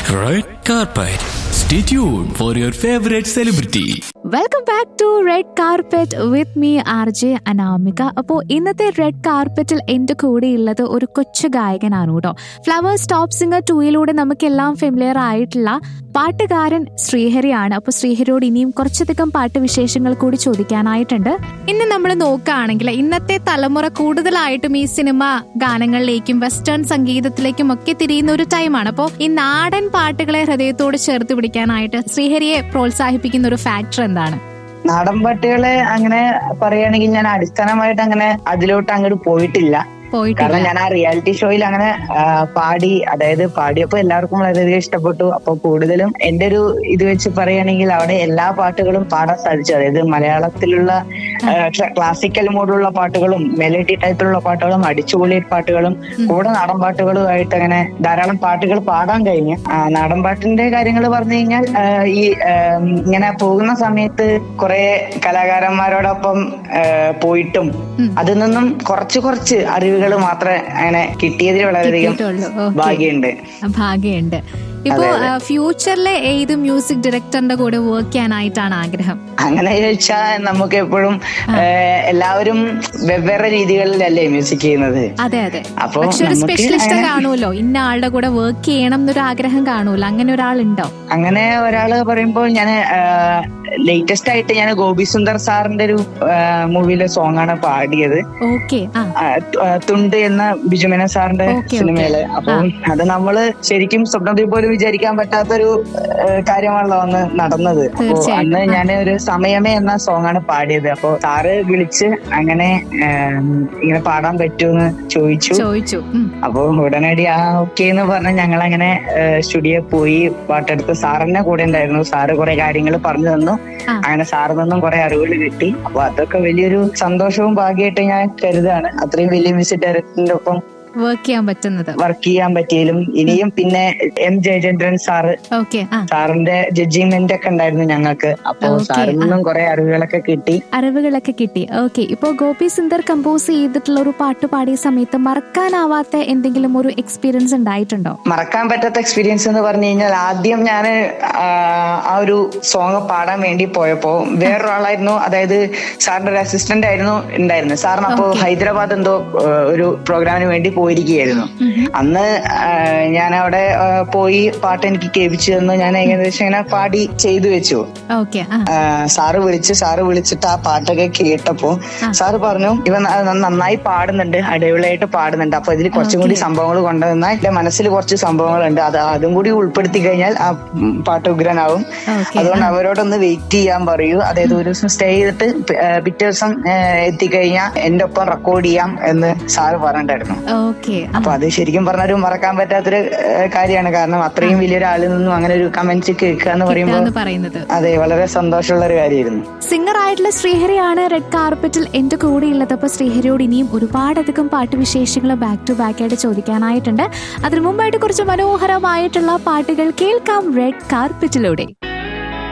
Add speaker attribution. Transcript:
Speaker 1: Red carpet. Stay tuned for your favorite celebrity.
Speaker 2: Welcome back to red carpet with me R J Anamika അപ്പോൾ ഇന്നത്തെ red കാർപ്പറ്റിൽ എൻ്റെ കൂടെയുള്ളത് ഒരു കൊച്ചു ഗായകനാണ് കേട്ടോ ഫ്ലവേഴ്സ് ടോപ്പ് സിംഗർ ടൂയിലൂടെ നമുക്കെല്ലാം ഫെമിലിയർ ആയിട്ടുള്ള പാട്ടുകാരൻ ശ്രീഹരിയാണ് അപ്പോൾ ശ്രീഹരിയോട് ഇനിയും കുറച്ചധികം പാട്ട് വിശേഷങ്ങൾ കൂടി ചോദിക്കാനായിട്ടുണ്ട് ഇന്ന് നമ്മൾ നോക്കുകയാണെങ്കിൽ ഇന്നത്തെ തലമുറ കൂടുതലായിട്ടും ഈ സിനിമ ഗാനങ്ങളിലേക്കും വെസ്റ്റേൺ സംഗീതത്തിലേക്കും ഒക്കെ തിരിയുന്ന ഒരു ടൈമാണ് അപ്പോൾ ഈ നാടൻ പാട്ടുകളെ ഹൃദയത്തോട് ചേർത്ത് പിടിക്കാനായിട്ട് ശ്രീഹരിയെ പ്രോത്സാഹിപ്പിക്കുന്ന ഒരു ഫാക്ടർ എന്താണ്
Speaker 3: നാടൻ പാട്ടുകളെ അങ്ങനെ പറയുകയാണെങ്കിൽ ഞാൻ അടിസ്ഥാനമായിട്ട് അങ്ങനെ അതിലോട്ട് അങ്ങോട്ട് പോയിട്ടില്ല
Speaker 2: പോയിട്ടില്ല
Speaker 3: കാരണം ഞാൻ ആ റിയാലിറ്റി ഷോയിൽ അങ്ങനെ ആ, പാടി അതായത് പാടിയപ്പോ എല്ലാവർക്കും വളരെയധികം ഇഷ്ടപ്പെട്ടു അപ്പൊ കൂടുതലും എന്റെ ഒരു ഇത് വെച്ച് പറയുകയാണെങ്കിൽ അവിടെ എല്ലാ പാട്ടുകളും പാടാൻ സാധിച്ചു അതായത് മലയാളത്തിലുള്ള ക്ലാസിക്കൽ മോഡുള്ള പാട്ടുകളും മെലഡി ടൈപ്പിലുള്ള പാട്ടുകളും അടിച്ചുപൊളി പാട്ടുകളും കൂടെ നാടൻ പാട്ടുകളുമായിട്ട് അങ്ങനെ ധാരാളം പാട്ടുകൾ പാടാൻ കഴിഞ്ഞു ആ, നാടൻ പാട്ടിന്റെ കാര്യങ്ങൾ പറഞ്ഞു കഴിഞ്ഞാൽ ആ, ഈ ആ, ഇങ്ങനെ പോകുന്ന സമയത്ത് കുറെ കലാകാരന്മാരോടൊപ്പം ആ, പോയിട്ടും അതിൽ നിന്നും കുറച്ച് കുറച്ച് അറിവുകൾ മാത്രമേ അങ്ങനെ കിട്ടിയതിൽ വളരെയധികം
Speaker 2: കിട്ടിയിട്ടുള്ളൂ. ഓക്കേ.
Speaker 3: ഭാഗ്യമുണ്ട്
Speaker 2: ഭാഗ്യമുണ്ട് ഇപ്പോ ഫ്യൂച്ചറിലെ ഏത് മ്യൂസിക് ഡയറക്ടറിന്റെ കൂടെ വർക്ക് ചെയ്യാനായിട്ടാണ് ആഗ്രഹം
Speaker 3: അങ്ങനെ ചോദിച്ചാൽ നമുക്ക് എപ്പോഴും എല്ലാവരും വെവ്വേറെ രീതികളിലല്ലേ മ്യൂസിക് ചെയ്യുന്നത്
Speaker 2: അതെ അതെ
Speaker 3: അപ്പൊ
Speaker 2: പക്ഷെ ഒരു
Speaker 3: നമുക്ക്
Speaker 2: സ്പെഷ്യലിസ്റ്റ്
Speaker 3: അങ്ങനെ-
Speaker 2: കാണുമല്ലോ ഇന്ന ആളുടെ കൂടെ വർക്ക് ചെയ്യണം എന്നൊരു ആഗ്രഹം കാണുമല്ലോ അങ്ങനെ ഒരാളുണ്ടോ
Speaker 3: അങ്ങനെ ഒരാള് പറയുമ്പോൾ ഞാൻ ലേറ്റസ്റ്റ് ആയിട്ട് ഞാൻ ഗോപി സുന്ദർ സാറിന്റെ ഒരു മൂവിയിലെ സോങ് ആണ് പാടിയത്
Speaker 2: ഓക്കെ ആ
Speaker 3: ആ, തു- ആ, തുണ്ട് എന്ന ബിജുമേന സാറിന്റെ
Speaker 2: ഓക്കേ,
Speaker 3: സിനിമയില്
Speaker 2: ഓക്കേ.
Speaker 3: അപ്പൊ അത് നമ്മള് ശരിക്കും സ്വപ്നത്തിൽ പോലും വിചാരിക്കാൻ പറ്റാത്തൊരു ആ, കാര്യമാണല്ലോ അന്ന് നടന്നത് അപ്പൊ
Speaker 2: തീർച്ചയായിട്ടും.
Speaker 3: അന്ന് ഞാൻ ഒരു സമയമേ എന്ന സോങ് ആണ് പാടിയത് അപ്പൊ സാറ് വിളിച്ച് അങ്ങനെ ആ, ഇങ്ങനെ പാടാൻ പറ്റുമെന്ന് ചോദിച്ചു
Speaker 2: ചോദിച്ചു ഉം.
Speaker 3: അപ്പൊ ഉടനടി ആ ഓക്കെ എന്ന് പറഞ്ഞ് ഞങ്ങൾ അങ്ങനെ സ്റ്റുഡിയോ പോയി പാട്ടെടുത്ത് സാറിന്റെ കൂടെ ഉണ്ടായിരുന്നു സാറ് കുറെ കാര്യങ്ങൾ പറഞ്ഞു തന്നു
Speaker 2: ആ.
Speaker 3: അങ്ങനെ സാറിൽ നിന്നും കുറെ അറിവുകൾ കിട്ടി അപ്പൊ അതൊക്കെ വലിയൊരു സന്തോഷവും ഭാഗ്യമായിട്ട് ഞാൻ കരുതാണ് അത്രയും വലിയ മ്യൂസിക് ഡയറക്ടറിന്റെ ഒപ്പം
Speaker 2: വർക്ക് ചെയ്യാൻ പറ്റുന്നത്
Speaker 3: വർക്ക് ചെയ്യാൻ പറ്റിയാലും ഇനിയും പിന്നെ എം ജയചന്ദ്രൻ സാറ്
Speaker 2: ഓക്കെ ആ
Speaker 3: സാറിന്റെ ജഡ്ജിമെന്റ് ഒക്കെ ഉണ്ടായിരുന്നു ഞങ്ങൾക്ക് അപ്പൊ
Speaker 2: Okay,
Speaker 3: സാറിൽ നിന്നും കുറെ അറിവുകളൊക്കെ കിട്ടി
Speaker 2: അറിവുകളൊക്കെ കിട്ടി ഓക്കെ ഇപ്പോ ഗോപി സുന്ദർ കമ്പോസ് ചെയ്തിട്ടുള്ള ഒരു പാട്ട് പാടിയ സമയത്ത് മറക്കാനാവാത്ത എന്തെങ്കിലും ഒരു എക്സ്പീരിയൻസ് ഉണ്ടായിട്ടുണ്ടോ
Speaker 3: മറക്കാൻ പറ്റാത്ത എക്സ്പീരിയൻസ് എന്ന് പറഞ്ഞു കഴിഞ്ഞാൽ ആദ്യം ഞാൻ ആ ഒരു സോങ് പാടാൻ വേണ്ടി പോയപ്പോ വേറൊരാളായിരുന്നു അതായത് സാറിന്റെ ഒരു അസിസ്റ്റന്റ് ആയിരുന്നു ഉണ്ടായിരുന്നത് സാറിന് അപ്പോ ഹൈദരാബാദ് എന്തോ ആ, ഒരു പ്രോഗ്രാമിന് വേണ്ടി പോയിരിക്കുകയായിരുന്നു അന്ന് ഞാൻ അവിടെ ആ, പോയി പാട്ട് എനിക്ക് കേൾപ്പിച്ചു തന്നു ഞാൻ ഏകദേശം ഇങ്ങനെ പാടി ചെയ്തു വെച്ചു
Speaker 2: ഓക്കെ ആ
Speaker 3: ആ, സാറ് വിളിച്ച് സാറ് വിളിച്ചിട്ട് ആ പാട്ടൊക്കെ കേട്ടപ്പോ സാറ് പറഞ്ഞു ഇവൻ ന- ന- നന്നായി പാടുന്നുണ്ട് അടിപൊളിയായിട്ട് പാടുന്നുണ്ട് അപ്പൊ ഇതിൽ കുറച്ചും കൂടി സംഭവങ്ങൾ കൊണ്ടുവന്നാൽ എന്റെ മനസ്സിൽ കുറച്ച് സംഭവങ്ങളുണ്ട് അത് അതും കൂടി ഉൾപ്പെടുത്തി കഴിഞ്ഞാൽ ആ ഉം, പാട്ട് ഉഗ്രനാവും
Speaker 2: ഓക്കെ
Speaker 3: അതുകൊണ്ട് അവരോടൊന്ന് വെയിറ്റ് ചെയ്യാൻ പറയൂ അതായത് ഒരു ദിവസം സ്റ്റേ ചെയ്തിട്ട് പി- ആ, പിറ്റേ ദിവസം ആ, എത്തിക്കഴിഞ്ഞാൽ എന്റെ ഒപ്പം റെക്കോർഡ് ചെയ്യാം എന്ന് സാറ് പറഞ്ഞിട്ടായിരുന്നു
Speaker 2: ഓക്കെ
Speaker 3: അപ്പൊ അത് ശരിക്കും പറഞ്ഞ ഒരു മറക്കാൻ പറ്റാത്തൊരു കാര്യമാണ് കാരണം അത്രയും വലിയൊരാളിൽ നിന്നും അങ്ങനെ ഒരു കമന്റ്സ് കേൾക്കുക എന്ന് പറയുമ്പോൾ
Speaker 2: എന്ന് പറയുന്നത്
Speaker 3: അതെ വളരെ സന്തോഷമുള്ള ഒരു കാര്യമായിരുന്നു
Speaker 2: സിംഗർ ആയിട്ടുള്ള ശ്രീഹരിയാണ് റെഡ് കാർപ്പറ്റിൽ എന്റെ കൂടെ ഉള്ളത് അപ്പൊ ശ്രീഹരിയോട് ഇനിയും ഒരുപാടധികം പാട്ട് വിശേഷങ്ങൾ ബാക്ക് ടു ബാക്ക് ആയിട്ട് ചോദിക്കാനായിട്ടുണ്ട് അതിനു മുമ്പായിട്ട് കുറച്ച് മനോഹരമായിട്ടുള്ള പാട്ടുകൾ കേൾക്കാം റെഡ് കാർപ്പറ്റിലൂടെ